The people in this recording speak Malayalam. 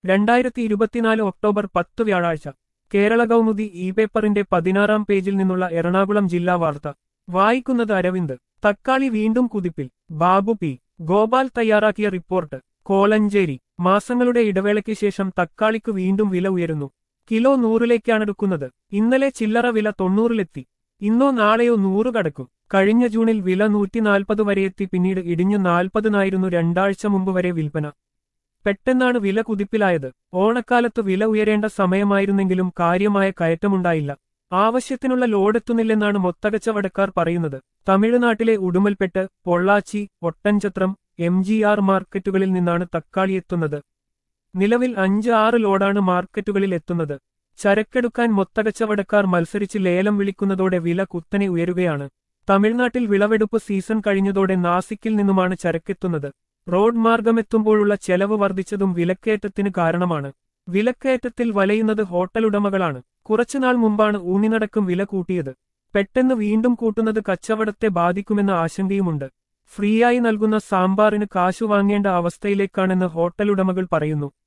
രണ്ടായിരത്തി ഇരുപത്തിനാല് ഒക്ടോബർ പത്ത് വ്യാഴാഴ്ച കേരള കൗമുദി ഇ പേപ്പറിന്റെ പതിനാറാം പേജിൽ നിന്നുള്ള എറണാകുളം ജില്ലാ വാർത്ത വായിക്കുന്നത് അരവിന്ദ് തക്കാളി വീണ്ടും കുതിപ്പിൽ ബാബു പി ഗോപാൽ തയ്യാറാക്കിയ റിപ്പോർട്ട് കോലഞ്ചേരി മാസങ്ങളുടെ ഇടവേളയ്ക്ക് ശേഷം തക്കാളിക്ക് വീണ്ടും വില ഉയരുന്നു കിലോ നൂറിലേക്കാണെടുക്കുന്നത് ഇന്നലെ ചില്ലറ വില തൊണ്ണൂറിലെത്തി ഇന്നോ നാളെയോ നൂറ് കടക്കും കഴിഞ്ഞ ജൂണിൽ വില നൂറ്റിനാൽപ്പത് വരെയെത്തി പിന്നീട് ഇടിഞ്ഞു നാൽപ്പതിനായിരുന്നു രണ്ടാഴ്ച മുമ്പ് വരെ വിൽപ്പന പെട്ടെന്നാണ് വില കുതിപ്പിലായത് ഓണക്കാലത്ത് വില ഉയരേണ്ട സമയമായിരുന്നെങ്കിലും കാര്യമായ കയറ്റമുണ്ടായില്ല ആവശ്യത്തിനുള്ള ലോഡെത്തുന്നില്ലെന്നാണ് മൊത്തകച്ചവടക്കാർ പറയുന്നത് തമിഴ്നാട്ടിലെ Udumalpet Pollachi Oddanchatram M G R മാർക്കറ്റുകളിൽ നിന്നാണ് തക്കാളി എത്തുന്നത് നിലവിൽ അഞ്ച് ആറ് ലോഡാണ് മാർക്കറ്റുകളിൽ എത്തുന്നത് ചരക്കെടുക്കാൻ മൊത്തകച്ചവടക്കാർ മത്സരിച്ച് ലേലം വിളിക്കുന്നതോടെ വില കുത്തനെ ഉയരുകയാണ് തമിഴ്നാട്ടിൽ വിളവെടുപ്പ് സീസൺ കഴിഞ്ഞതോടെ നാസിക്കിൽ നിന്നുമാണ് ചരക്കെത്തുന്നത് റോഡ് മാർഗമെത്തുമ്പോഴുള്ള ചെലവ് വർദ്ധിച്ചതും വിലക്കയറ്റത്തിന് കാരണമാണ് വിലക്കയറ്റത്തിൽ വലയുന്നത് ഹോട്ടൽ ഉടമകളാണ് കുറച്ചുനാൾ മുമ്പാണ് ഊണിനടക്കം വില കൂട്ടിയത് പെട്ടെന്ന് വീണ്ടും കൂട്ടുന്നത് കച്ചവടത്തെ ബാധിക്കുമെന്ന ആശങ്കയുമുണ്ട് ഫ്രീയായി നൽകുന്ന സാമ്പാറിന് കാശു വാങ്ങേണ്ട അവസ്ഥയിലേക്കാണെന്ന് ഹോട്ടൽ ഉടമകൾ പറയുന്നു